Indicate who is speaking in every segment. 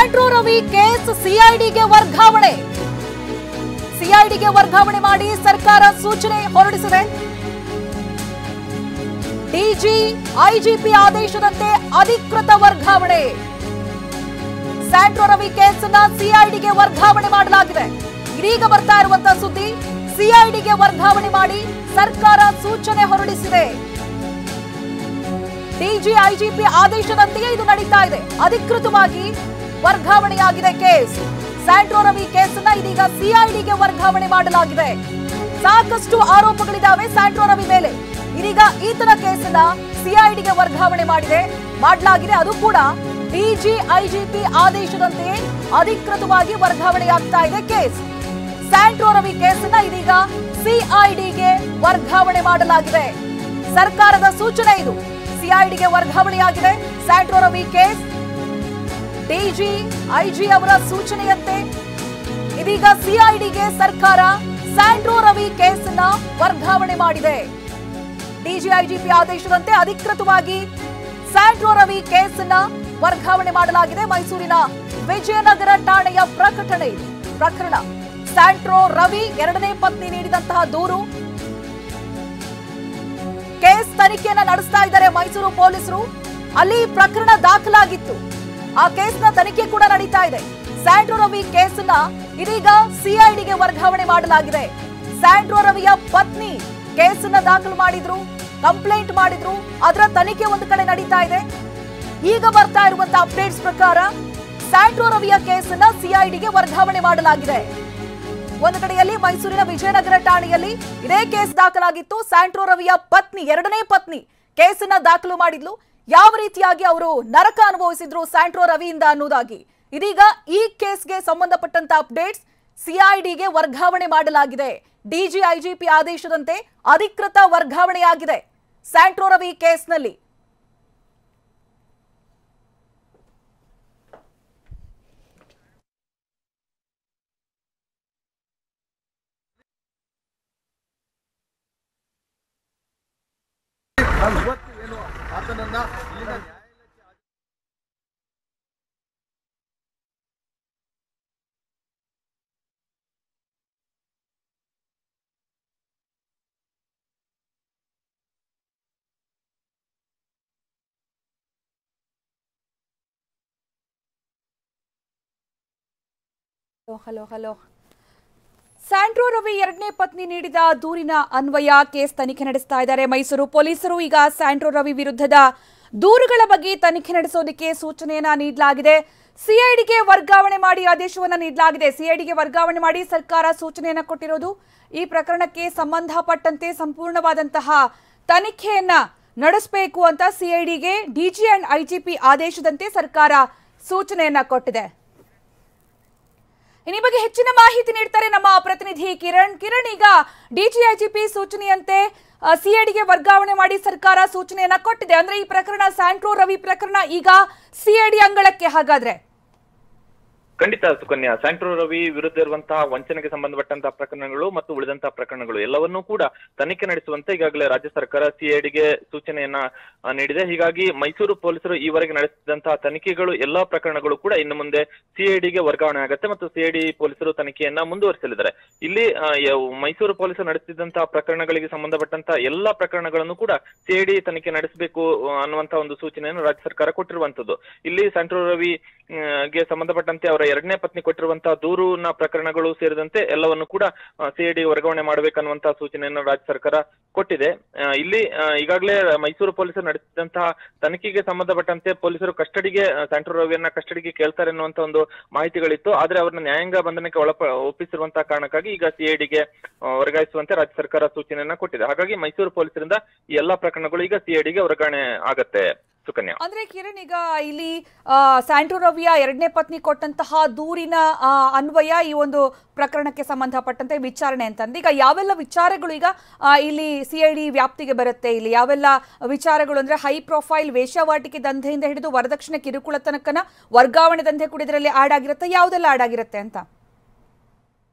Speaker 1: Santro Ravi case ಸಿಐಡಿಗೆ ವರ್ಗಾವಣೆ ಸಿಐಡಿಗೆ ವರ್ಗಾವಣೆ ಮಾಡಿ ಸರ್ಕಾರ ಸೂಚನೆ ಹೊರಡಿಸಿದೆ ಡಿಜಿ ಐಜಿಪಿ ಆದೇಶದಂತೆ ಅಧಿಕೃತ ವರ್ಗಾವಣೆ ಸ್ಯಾಂಟ್ರೋ ರವಿ ಕೇಸ್ ಅನ್ನ ಸಿಐಡಿಗೆ ವರ್ಗಾವಣೆ ಮಾಡಲಾಗಿದೆ ಇದೀಗ ಬರ್ತಾ ಇರುವಂತಹ ಸುದ್ದಿ ಸಿಐಡಿಗೆ ವರ್ಗಾವಣೆ ಮಾಡಿ ಸರ್ಕಾರ ಸೂಚನೆ ಹೊರಡಿಸಿದೆ ಡಿಜಿ ಐಜಿಪಿ ಆದೇಶದಂತೆಯೇ ಇದು ನಡೀತಾ ಇದೆ ಅಧಿಕೃತವಾಗಿ ವರ್ಗಾವಣೆಯಾಗಿದೆ ಕೇಸ್ ಸ್ಯಾಂಟ್ರೋ ರವಿ ಕೇಸ್ ಅನ್ನ ಇದೀಗ ಸಿಐಡಿಗೆ ವರ್ಗಾವಣೆ ಮಾಡಲಾಗಿದೆ ಸಾಕಷ್ಟು ಆರೋಪಗಳಿದಾವೆ ಸ್ಯಾಂಟ್ರೋ ರವಿ ಮೇಲೆ ಇದೀಗ ಈತನ ಕೇಸ್ ಅನ್ನ ಸಿಐಡಿಗೆ ವರ್ಗಾವಣೆ ಮಾಡಿದೆ ಮಾಡಲಾಗಿದೆ ಅದು ಕೂಡ ಡಿಜಿ ಐಜಿಪಿ ಆದೇಶದಂತೆಯೇ ಅಧಿಕೃತವಾಗಿ ವರ್ಗಾವಣೆಯಾಗ್ತಾ ಇದೆ ಕೇಸ್ ಸ್ಯಾಂಟ್ರೋ ರವಿ ಕೇಸ್ ಅನ್ನ ಇದೀಗ ಸಿಐಡಿಗೆ ವರ್ಗಾವಣೆ ಮಾಡಲಾಗಿದೆ ಸರ್ಕಾರದ ಸೂಚನೆ ಇದು ಸಿಐಡಿಗೆ ವರ್ಗಾವಣೆಯಾಗಿದೆ Santro Ravi case DG IG ಅವರ ಸೂಚನೆಯಂತೆ ಇದೀಗ ಸಿಐಡಿಗೆ ಸರ್ಕಾರ ಸ್ಯಾಂಟ್ರೋ ರವಿ ಕೇಸ್ ಅನ್ನ ವರ್ಗಾವಣೆ ಮಾಡಿದೆ ಡಿಜಿ ಐಜಿಪಿ ಆದೇಶದಂತೆ ಅಧಿಕೃತವಾಗಿ ಸ್ಯಾಂಟ್ರೋ ರವಿ ಕೇಸ್ ಅನ್ನ ವರ್ಗಾವಣೆ ಮಾಡಲಾಗಿದೆ ಮೈಸೂರಿನ ವಿಜಯನಗರ ಠಾಣೆಯ ಪ್ರಕಟಣೆ ಇದು. ಪ್ರಕರಣ ಸ್ಯಾಂಟ್ರೋ ರವಿ ಎರಡನೇ ಪತ್ನಿ ನೀಡಿದಂತಹ ದೂರು ಕೇಸ್ ತನಿಖೆಯನ್ನ ನಡೆಸ್ತಾ ಇದ್ದಾರೆ ಮೈಸೂರು ಪೊಲೀಸರು ಅಲ್ಲಿ ಪ್ರಕರಣ ದಾಖಲಾಗಿತ್ತು ಆ ಕೇಸ್ನ ತನಿಖೆ ಕೂಡ ನಡೀತಾ ಇದೆ ಸ್ಯಾಂಟ್ರೋ ರವಿ ಕೇಸನ್ನ ಇದೀಗ ಸಿಐಡಿಗೆ ವರ್ಗಾವಣೆ ಮಾಡಲಾಗಿದೆ ಸ್ಯಾಂಟ್ರೋ ರವಿಯ ಪತ್ನಿ ಕೇಸನ್ನ ದಾಖಲು ಮಾಡಿದ್ರು ಕಂಪ್ಲೇಂಟ್ ಮಾಡಿದ್ರು ಅದರ ತನಿಖೆ ಒಂದು ಕಡೆ ನಡೀತಾ ಇದೆ ಈಗ ಬರ್ತಾ ಇರುವಂತ ಅಪ್ಡೇಟ್ಸ್ ಪ್ರಕಾರ ಸ್ಯಾಂಟ್ರೋ ರವಿಯ ಕೇಸನ್ನ ಸಿಐಡಿಗೆ ವರ್ಗಾವಣೆ ಮಾಡಲಾಗಿದೆ ಒಂದು ಕಡೆಯಲ್ಲಿ ಮೈಸೂರಿನ ವಿಜಯನಗರ ಠಾಣೆಯಲ್ಲಿ ಇದೇ ಕೇಸ್ ದಾಖಲಾಗಿತ್ತು ಸ್ಯಾಂಟ್ರೋ ರವಿಯ ಪತ್ನಿ ಎರಡನೇ ಪತ್ನಿ ಕೇಸನ್ನ ದಾಖಲು ಮಾಡಿದ್ಲು ಯಾವ ರೀತಿಯಾಗಿ ಅವರು ನರಕ ಅನುಭವಿಸಿದ್ರು ಸ್ಯಾಂಟ್ರೋ ರವಿಯಿಂದ ಅನ್ನೋದಾಗಿ ಇದೀಗ ಈ ಕೇಸ್ಗೆ ಸಂಬಂಧಪಟ್ಟಂತ ಅಪ್ಡೇಟ್ಸ್ ಸಿಐಡಿಗೆ ವರ್ಗಾವಣೆ ಮಾಡಲಾಗಿದೆ ಡಿಜಿ ಐಜಿಪಿ ಆದೇಶದಂತೆ ಅಧಿಕೃತ ವರ್ಗಾವಣೆಯಾಗಿದೆ ಸ್ಯಾಂಟ್ರೋ ರವಿ ಕೇಸ್ನಲ್ಲಿ
Speaker 2: ನಾನು ಇವತ್ತು ಏನು ಆತನನ್ನ ಇಲ್ಲಿನ ನ್ಯಾಯಾಲಯಕ್ಕೆ
Speaker 1: ಹಲೋ ಹಲೋ ಸ್ಯಾಂಟ್ರೋ ರವಿ ಎರಡನೇ ಪತ್ನಿ ನೀಡಿದ ದೂರಿನ ಅನ್ವಯ ಕೇಸ್ ತನಿಖೆ ನಡೆಸ್ತಾ ಇದ್ದಾರೆ ಮೈಸೂರು ಪೊಲೀಸರು ಈಗ ಸ್ಯಾಂಟ್ರೋ ರವಿ ವಿರುದ್ಧದ ದೂರುಗಳ ಬಗ್ಗೆ ತನಿಖೆ ನಡೆಸೋದಕ್ಕೆ ಸೂಚನೆಯನ್ನ ನೀಡಲಾಗಿದೆ ಸಿಐಡಿಗೆ ವರ್ಗಾವಣೆ ಮಾಡಿ ಆದೇಶವನ್ನ ನೀಡಲಾಗಿದೆ ಸಿಐಡಿಗೆ ವರ್ಗಾವಣೆ ಮಾಡಿ ಸರ್ಕಾರ ಸೂಚನೆಯನ್ನ ಕೊಟ್ಟಿರೋದು ಈ ಪ್ರಕರಣಕ್ಕೆ ಸಂಬಂಧಪಟ್ಟಂತೆ ಸಂಪೂರ್ಣವಾದಂತಹ ತನಿಖೆಯನ್ನ ನಡೆಸಬೇಕು ಅಂತ ಸಿಐಡಿಗೆ ಡಿಜಿ ಅಂಡ್ ಐಜಿಪಿ ಆದೇಶದಂತೆ ಸರ್ಕಾರ ಸೂಚನೆಯನ್ನ ಕೊಟ್ಟಿದೆ ಇನ್ನು ಈ ಬಗ್ಗೆ ಹೆಚ್ಚಿನ ಮಾಹಿತಿ ನೀಡ್ತಾರೆ ನಮ್ಮ ಪ್ರತಿನಿಧಿ ಕಿರಣ್ ಕಿರಣ್ ಈಗ ಡಿಜಿಐಜಿಪಿ ಸೂಚನೆಯಂತೆ ಸಿಐಡಿಗೆ ವರ್ಗಾವಣೆ ಮಾಡಿ ಸರ್ಕಾರ ಸೂಚನೆಯನ್ನ ಕೊಟ್ಟಿದೆ ಅಂದ್ರೆ ಈ ಪ್ರಕರಣ ಸ್ಯಾಂಟ್ರೋ ರವಿ ಪ್ರಕರಣ ಈಗ ಸಿಐಡಿ ಅಂಗಳಕ್ಕೆ ಹಾಗಾದ್ರೆ
Speaker 3: ಖಂಡಿತ ಸುಕನ್ಯಾ ಸ್ಯಾಂಟ್ರೋ ರವಿ ವಿರುದ್ಧ ಇರುವಂತಹ ವಂಚನೆಗೆ ಸಂಬಂಧಪಟ್ಟಂತಹ ಪ್ರಕರಣಗಳು ಮತ್ತು ಉಳಿದಂತಹ ಪ್ರಕರಣಗಳು ಎಲ್ಲವನ್ನೂ ಕೂಡ ತನಿಖೆ ನಡೆಸುವಂತೆ ಈಗಾಗಲೇ ರಾಜ್ಯ ಸರ್ಕಾರ ಸಿಐಡಿಗೆ ಸೂಚನೆಯನ್ನ ಆ, ನೀಡಿದೆ ಹೀಗಾಗಿ ಮೈಸೂರು ಪೊಲೀಸರು ಈವರೆಗೆ ನಡೆಸಿದಂತಹ ತನಿಖೆಗಳು ಎಲ್ಲಾ ಪ್ರಕರಣಗಳು ಕೂಡ ಇನ್ನು ಮುಂದೆ ಸಿಐಡಿಗೆ ವರ್ಗಾವಣೆ ಆಗುತ್ತೆ ಮತ್ತು ಸಿಐಡಿ ಪೊಲೀಸರು ತನಿಖೆಯನ್ನ ಮುಂದುವರಿಸಲಿದ್ದಾರೆ ಇಲ್ಲಿ ಆ, ಯಾವ- ಮೈಸೂರು ಪೊಲೀಸರು ನಡೆಸಿದಂತಹ ಪ್ರಕರಣಗಳಿಗೆ ಸಂಬಂಧಪಟ್ಟಂತಹ ಎಲ್ಲಾ ಪ್ರಕರಣಗಳನ್ನು ಕೂಡ ಸಿಐಡಿ ತನಿಖೆ ನಡೆಸಬೇಕು ಅನ್ನುವಂತಹ ಒಂದು ಸೂಚನೆಯನ್ನು ರಾಜ್ಯ ಸರ್ಕಾರ ಕೊಟ್ಟಿರುವಂತದ್ದು ಇಲ್ಲಿ ಸ್ಯಾಂಟ್ರೋ ರವಿ ಆ, ಗೆ ಸಂಬಂಧಪಟ್ಟಂತೆ ಅವರ ಎರಡನೇ ಪತ್ನಿ ಕೊಟ್ಟಿರುವಂತಹ ದೂರುನ ಪ್ರಕರಣಗಳು ಸೇರಿದಂತೆ ಎಲ್ಲವನ್ನು ಕೂಡ ಸಿಐಡಿ ವರ್ಗಾವಣೆ ಮಾಡಬೇಕನ್ನುವಂತಹ ಸೂಚನೆಯನ್ನು ರಾಜ್ಯ ಸರ್ಕಾರ ಕೊಟ್ಟಿದೆ ಆ, ಇಲ್ಲಿ ಆ, ಈಗಾಗಲೇ ಮೈಸೂರು ಪೊಲೀಸರು ನಡೆಸಿದಂತಹ ತನಿಖೆಗೆ ಸಂಬಂಧಪಟ್ಟಂತೆ ಪೊಲೀಸರು ಕಸ್ಟಡಿಗೆ ಆ, ಸ್ಯಾಂಟ್ರೋ ರವಿಯನ್ನ ಕಸ್ಟಡಿಗೆ ಕೇಳ್ತಾರೆ ಅನ್ನುವಂತ ಒಂದು ಮಾಹಿತಿಗಳಿತ್ತು ಆದ್ರೆ ಅವರನ್ನ ನ್ಯಾಯಾಂಗ ಬಂಧನಕ್ಕೆ ಒಳಪ ಒಪ್ಪಿಸಿರುವಂತಹ ಕಾರಣಕ್ಕಾಗಿ ಈಗ ಸಿಐಡಿಗೆ ವರ್ಗಾಯಿಸುವಂತೆ ರಾಜ್ಯ ಸರ್ಕಾರ ಸೂಚನೆಯನ್ನ ಕೊಟ್ಟಿದೆ ಹಾಗಾಗಿ ಮೈಸೂರು ಪೊಲೀಸರಿಂದ ಈ ಎಲ್ಲಾ ಪ್ರಕರಣಗಳು ಈಗ ಸಿಐಡಿಗೆ ವರ್ಗಾವಣೆ ಆಗತ್ತೆ ಸುಕನ್ಯಾ
Speaker 1: ಅಂದ್ರೆ ಕಿರಣ್ ಈಗ ಇಲ್ಲಿ ಆ, ಸ್ಯಾಂಟ್ರೋ ರವಿಯ ಎರಡನೇ ಪತ್ನಿ ಕೊಟ್ಟಂತಹ ದೂರಿನ ಆ, ಅನ್ವಯ ಈ ಒಂದು ಪ್ರಕರಣಕ್ಕೆ ಸಂಬಂಧಪಟ್ಟಂತೆ ವಿಚಾರಣೆ ಅಂತಂದ್ರೆ ಈಗ ಯಾವೆಲ್ಲ ವಿಚಾರಗಳು ಈಗ ಆ, ಇಲ್ಲಿ ಸಿಐಡಿ ವ್ಯಾಪ್ತಿಗೆ ಬರುತ್ತೆ ಇಲ್ಲಿ ಯಾವೆಲ್ಲ ವಿಚಾರಗಳು ಅಂದ್ರೆ ಹೈ ಪ್ರೊಫೈಲ್ ವೇಶ್ಯಾವಾಟಿಕೆ ದಂಧೆಯಿಂದ ಹಿಡಿದು ವರದಕ್ಷಿಣೆ ಕಿರುಕುಳ ತನಕನ ವರ್ಗಾವಣೆ ದಂಧೆ ಕೂಡ ಇದರಲ್ಲಿ ಆಡ್ ಆಗಿರುತ್ತೆ ಯಾವುದೆಲ್ಲ ಆಡ್ ಆಗಿರುತ್ತೆ ಅಂತ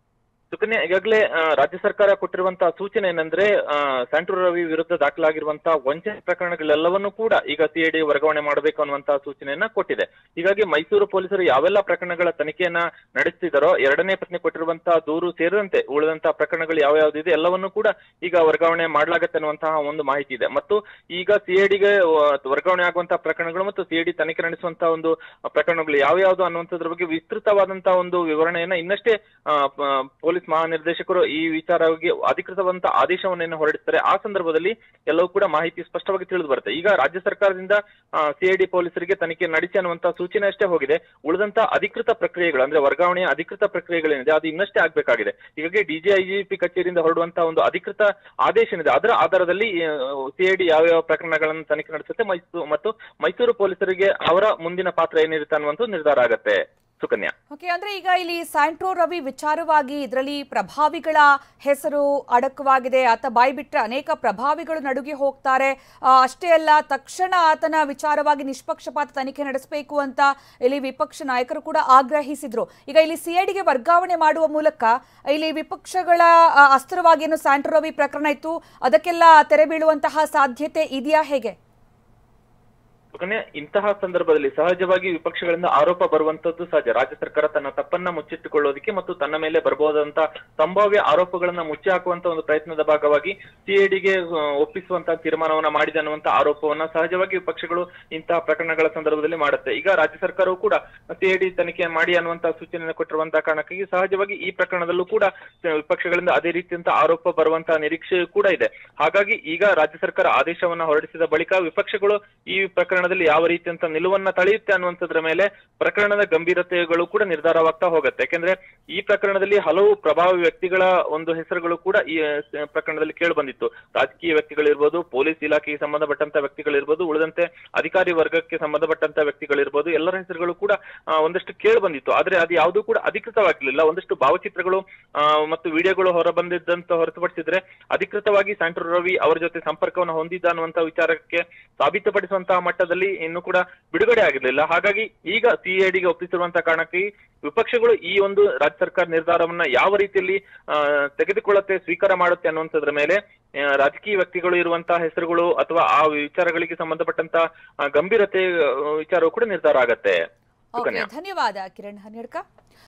Speaker 3: ಸುಕನ್ಯಾ ಈಗಾಗಲೇ ಆ, ರಾಜ್ಯ ಸರ್ಕಾರ ಕೊಟ್ಟಿರುವಂತಹ ಸೂಚನೆ ಏನಂದ್ರೆ ಆ, ಸ್ಯಾಂಟ್ರೋ ರವಿ ವಿರುದ್ಧ ದಾಖಲಾಗಿರುವಂತಹ ವಂಚನೆ ಪ್ರಕರಣಗಳೆಲ್ಲವನ್ನೂ ಕೂಡ ಈಗ ಸಿಐಡಿ ವರ್ಗಾವಣೆ ಮಾಡಬೇಕು ಅನ್ನುವಂತಹ ಸೂಚನೆಯನ್ನ ಕೊಟ್ಟಿದೆ ಹೀಗಾಗಿ ಮೈಸೂರು ಪೊಲೀಸರು ಯಾವೆಲ್ಲ ಪ್ರಕರಣಗಳ ತನಿಖೆಯನ್ನ ನಡೆಸ್ತಿದ್ದಾರೋ ಎರಡನೇ ಪ್ರಶ್ನೆ ಕೊಟ್ಟಿರುವಂತಹ ದೂರು ಸೇರಿದಂತೆ ಉಳಿದಂತಹ ಪ್ರಕರಣಗಳು ಯಾವ ಯಾವ್ದಿದೆ ಎಲ್ಲವನ್ನೂ ಕೂಡ ಈಗ ವರ್ಗಾವಣೆ ಮಾಡಲಾಗತ್ತೆ ಅನ್ನುವಂತಹ ಒಂದು ಮಾಹಿತಿ ಇದೆ ಮತ್ತು ಈಗ ಸಿಐಡಿಗೆ ವರ್ಗಾವಣೆ ಆಗುವಂತಹ ಪ್ರಕರಣಗಳು ಮತ್ತು ಸಿಐಡಿ ತನಿಖೆ ನಡೆಸುವಂತಹ ಒಂದು ಪ್ರಕರಣಗಳು ಯಾವ ಯಾವ್ದು ಅನ್ನುವಂಥದ್ರ ಬಗ್ಗೆ ವಿಸ್ತೃತವಾದಂತಹ ಒಂದು ವಿವರಣೆಯನ್ನ ಇನ್ನಷ್ಟೇ ಆ, ಪ- ಪೊಲೀಸ್ ಮಹಾನಿರ್ದೇಶಕರು ಈ ವಿಚಾರವಾಗಿ ಅಧಿಕೃತವಾದಂತಹ ಆದೇಶವನ್ನ ಹೊರಡಿಸ್ತಾರೆ ಆ ಸಂದರ್ಭದಲ್ಲಿ ಎಲ್ಲವೂ ಕೂಡ ಮಾಹಿತಿ ಸ್ಪಷ್ಟವಾಗಿ ತಿಳಿದು ಬರುತ್ತೆ ಈಗ ರಾಜ್ಯ ಸರ್ಕಾರದಿಂದ ಸಿಐಡಿ ಪೊಲೀಸರಿಗೆ ತನಿಖೆ ನಡೆಸಿ ಅನ್ನುವಂತಹ ಸೂಚನೆ ಅಷ್ಟೇ ಹೋಗಿದೆ ಉಳಿದಂತಹ ಅಧಿಕೃತ ಪ್ರಕ್ರಿಯೆಗಳು ಅಂದ್ರೆ ವರ್ಗಾವಣೆಯ ಅಧಿಕೃತ ಪ್ರಕ್ರಿಯೆಗಳೇನಿದೆ ಅದು ಇನ್ನಷ್ಟೇ ಆಗ್ಬೇಕಾಗಿದೆ ಹೀಗಾಗಿ ಡಿಜಿಐಜಿಪಿ ಕಚೇರಿಯಿಂದ ಹೊರಡುವಂತಹ ಒಂದು ಅಧಿಕೃತ ಆದೇಶ ಏನಿದೆ ಅದರ ಆಧಾರದಲ್ಲಿ ಸಿಐಡಿ ಯಾವ ಯಾವ ಪ್ರಕರಣಗಳನ್ನು ತನಿಖೆ ನಡೆಸುತ್ತೆ ಮೈಸೂರು ಮತ್ತು ಮೈಸೂರು ಪೊಲೀಸರಿಗೆ ಅವರ ಮುಂದಿನ ಪಾತ್ರ ಏನಿರುತ್ತೆ ಅನ್ನುವಂಥ ನಿರ್ಧಾರ ಆಗತ್ತೆ ಸುಕನ್ಯಾ
Speaker 1: ಓಕೆ ಅಂದ್ರೆ ಈಗ ಇಲ್ಲಿ ಸ್ಯಾಂಟ್ರೋ ರವಿ ವಿಚಾರವಾಗಿ ಇದರಲ್ಲಿ ಪ್ರಭಾವಿಗಳ ಹೆಸರು ಅಡಕವಾಗಿದೆ ಆತ ಬಾಯ್ಬಿಟ್ರೆ ಅನೇಕ ಪ್ರಭಾವಿಗಳು ನಡುಗೆ ಹೋಗ್ತಾರೆ ಆ, ಅಷ್ಟೇ ಅಲ್ಲ ತಕ್ಷಣ ಆತನ ವಿಚಾರವಾಗಿ ನಿಷ್ಪಕ್ಷಪಾತ ತನಿಖೆ ನಡೆಸಬೇಕು ಅಂತ ಇಲ್ಲಿ ವಿಪಕ್ಷ ನಾಯಕರು ಕೂಡ ಆಗ್ರಹಿಸಿದ್ರು ಈಗ ಇಲ್ಲಿ ಸಿಐಡಿಗೆ ವರ್ಗಾವಣೆ ಮಾಡುವ ಮೂಲಕ ಇಲ್ಲಿ ವಿಪಕ್ಷಗಳ ಆ, ಅಸ್ತ್ರವಾಗಿ ಏನು ಸ್ಯಾಂಟ್ರೋ ರವಿ ಪ್ರಕರಣ ಇತ್ತು ಅದಕ್ಕೆಲ್ಲ ತೆರೆ ಬೀಳುವಂತಹ ಸಾಧ್ಯತೆ ಇದೆಯಾ ಹೇಗೆ
Speaker 3: ಸುಕನ್ಯಾ ಇಂತಹ ಸಂದರ್ಭದಲ್ಲಿ ಸಹಜವಾಗಿ ವಿಪಕ್ಷಗಳಿಂದ ಆರೋಪ ಬರುವಂತದ್ದು ಸಹಜ ರಾಜ್ಯ ಸರ್ಕಾರ ತನ್ನ ತಪ್ಪನ್ನ ಮುಚ್ಚಿಟ್ಟುಕೊಳ್ಳೋದಕ್ಕೆ ಮತ್ತು ತನ್ನ ಮೇಲೆ ಬರಬಹುದಂತ ಸಂಭಾವ್ಯ ಆರೋಪಗಳನ್ನ ಮುಚ್ಚಿ ಹಾಕುವಂತ ಒಂದು ಪ್ರಯತ್ನದ ಭಾಗವಾಗಿ ಸಿಐಡಿಗೆ ಒಪ್ಪಿಸುವಂತಹ ತೀರ್ಮಾನವನ್ನ ಮಾಡಿದೆ ಅನ್ನುವಂತ ಆರೋಪವನ್ನ ಸಹಜವಾಗಿ ವಿಪಕ್ಷಗಳು ಇಂತಹ ಪ್ರಕರಣಗಳ ಸಂದರ್ಭದಲ್ಲಿ ಮಾಡುತ್ತೆ ಈಗ ರಾಜ್ಯ ಸರ್ಕಾರವು ಕೂಡ ಸಿಐಡಿ ತನಿಖೆ ಮಾಡಿ ಅನ್ನುವಂತಹ ಸೂಚನೆಯನ್ನು ಕೊಟ್ಟಿರುವಂತಹ ಕಾರಣಕ್ಕಾಗಿ ಸಹಜವಾಗಿ ಈ ಪ್ರಕರಣದಲ್ಲೂ ಕೂಡ ವಿಪಕ್ಷಗಳಿಂದ ಅದೇ ರೀತಿಯಂತ ಆರೋಪ ಬರುವಂತಹ ನಿರೀಕ್ಷೆಯೂ ಕೂಡ ಇದೆ ಹಾಗಾಗಿ ಈಗ ರಾಜ್ಯ ಸರ್ಕಾರ ಆದೇಶವನ್ನ ಹೊರಡಿಸಿದ ಬಳಿಕ ವಿಪಕ್ಷಗಳು ಈ ಪ್ರಕರಣದಲ್ಲಿ ಯಾವ ರೀತಿಯಂತ ನಿಲುವನ್ನ ತಳೆಯುತ್ತೆ ಅನ್ನುವಂಥದ್ರ ಮೇಲೆ ಪ್ರಕರಣದ ಗಂಭೀರತೆಗಳು ಕೂಡ ನಿರ್ಧಾರವಾಗ್ತಾ ಹೋಗುತ್ತೆ ಯಾಕೆಂದ್ರೆ ಈ ಪ್ರಕರಣದಲ್ಲಿ ಹಲವು ಪ್ರಭಾವಿ ವ್ಯಕ್ತಿಗಳ ಒಂದು ಹೆಸರುಗಳು ಕೂಡ ಈ ಆ, ಪ್ರಕರಣದಲ್ಲಿ ಕೇಳಿ ಬಂದಿತ್ತು ರಾಜಕೀಯ ವ್ಯಕ್ತಿಗಳಿರ್ಬೋದು ಪೊಲೀಸ್ ಇಲಾಖೆಗೆ ಸಂಬಂಧಪಟ್ಟಂತ ವ್ಯಕ್ತಿಗಳಿರ್ಬೋದು ಉಳಿದಂತೆ ಅಧಿಕಾರಿ ವರ್ಗಕ್ಕೆ ಸಂಬಂಧಪಟ್ಟಂತ ವ್ಯಕ್ತಿಗಳಿರ್ಬೋದು ಎಲ್ಲರ ಹೆಸರುಗಳು ಕೂಡ ಆ, ಒಂದಷ್ಟು ಕೇಳಿ ಬಂದಿತ್ತು ಆದ್ರೆ ಅದು ಯಾವುದೂ ಕೂಡ ಅಧಿಕೃತವಾಗಿರ್ಲಿಲ್ಲ ಒಂದಷ್ಟು ಭಾವಚಿತ್ರಗಳು ಆ, ಮತ್ತು ವಿಡಿಯೋಗಳು ಹೊರ ಬಂದಿದ್ದಂತ ಹೊರತುಪಡಿಸಿದ್ರೆ ಅಧಿಕೃತವಾಗಿ ಸ್ಯಾಂಟ್ರೋ ರವಿ ಅವರ ಜೊತೆ ಸಂಪರ್ಕವನ್ನು ಹೊಂದಿದ್ದ ಅನ್ನುವಂತ ವಿಚಾರಕ್ಕೆ ಸಾಬೀತುಪಡಿಸುವಂತಹ ಮಟ್ಟದಲ್ಲಿ ಇನ್ನು ಕೂಡ ಬಿಡುಗಡೆ ಆಗಿರ್ಲಿಲ್ಲ ಹಾಗಾಗಿ ಈಗ ಸಿಐಡಿಗೆ ಒಪ್ಪಿಸಿರುವಂತಹ ಕಾರಣಕ್ಕೆ ವಿಪಕ್ಷಗಳು ಈ ಒಂದು ರಾಜ್ಯ ಸರ್ಕಾರ ನಿರ್ಧಾರವನ್ನ ಯಾವ ರೀತಿಯಲ್ಲಿ ಆ, ತೆಗೆದುಕೊಳ್ಳುತ್ತೆ ಸ್ವೀಕಾರ ಮಾಡುತ್ತೆ ಅನ್ನುವಂಥದ್ರ ಮೇಲೆ ಆ, ರಾಜಕೀಯ ವ್ಯಕ್ತಿಗಳು ಇರುವಂತಹ ಹೆಸರುಗಳು ಅಥವಾ ಆ ವಿಚಾರಗಳಿಗೆ ಸಂಬಂಧಪಟ್ಟಂತ ಆ, ಗಂಭೀರತೆ ಆ, ವಿಚಾರವು ಕೂಡ ನಿರ್ಧಾರ ಆಗತ್ತೆ
Speaker 1: ಓಕೆ
Speaker 3: ಸುಕನ್ಯಾ
Speaker 1: ಧನ್ಯವಾದ ಕಿರಣ್ ಹನ್ಯಡ್ಕ